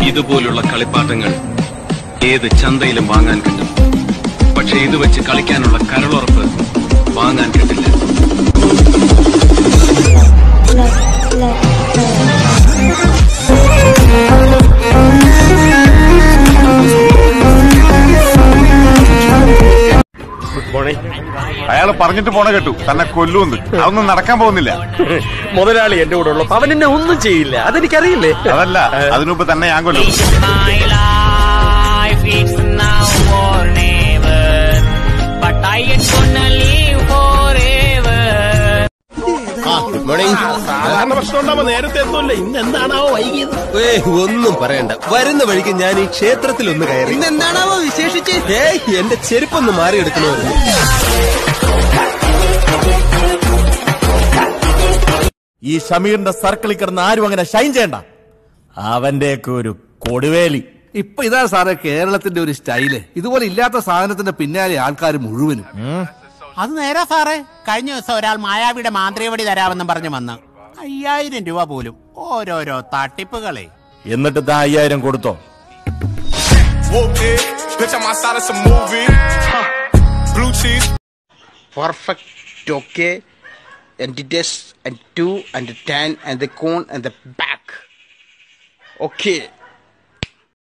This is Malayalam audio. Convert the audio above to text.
ഇതുപോലുള്ള കളിപ്പാട്ടങ്ങൾ ഏത് ചന്തയിലും വാങ്ങാൻ കിട്ടും പക്ഷെ ഇത് വെച്ച് കളിക്കാനുള്ള കരളുറപ്പ് വാങ്ങാൻ കിട്ടില്ല അയാൾ പറഞ്ഞിട്ട് പോണ കേട്ടു തന്നെ കൊല്ലൂന്ന് അതൊന്നും നടക്കാൻ പോകുന്നില്ല മുതലാളി എന്റെ കൂടെ ഉള്ളപ്പോ അവൻ എന്നെ ഒന്നും ചെയ്യില്ല അതെനിക്കറിയില്ലേ അതല്ല അതിനുമുമ്പ് തന്നെ ഞാൻ കൊല്ലും My life it's now or never, but I ain't gonna live forever. സാധാരണ പ്രശ്നം ഉണ്ടാവുമ്പോ നേരത്തെ എത്തുമല്ലോ ഇന്ന് എന്താണാവോ വൈകിയത് ഏയ് ഒന്നും പറയണ്ട വരുന്ന വഴിക്ക് ഞാൻ ഈ ക്ഷേത്രത്തിൽ ഒന്ന് കയറി എന്താണാവോ വിശേഷിച്ച് ഏയ് എന്റെ ചെരുപ്പൊന്ന് മാറിയെടുക്കണമായിരുന്നു ഈ ഷമീറിന്റെ സർക്കിളിൽ കിടന്ന് ആരും അങ്ങനെ ഷൈൻ ചെയ്യണ്ട അവന്റെയൊക്കെ ഒരു കൊടുവേലി ഇപ്പൊ ഇതാ സാറേ കേരളത്തിന്റെ ഒരു സ്റ്റൈല് ഇതുപോലെ ഇല്ലാത്ത സാധനത്തിന്റെ പിന്നാലെ ആൾക്കാർ മുഴുവനും അത് നേരാ സാറേ കഴിഞ്ഞ ദിവസം ഒരാൾ മായാവിയുടെ മാന്ത്രികവടി തരാമെന്നും പറഞ്ഞു വന്ന് അയ്യായിരം രൂപ പോലും ഓരോരോ തട്ടിപ്പുകളെ എന്നിട്ട് താ അയ്യായിരം കൊടുത്തോ perfect okay entities and two and ten and the cone and the back okay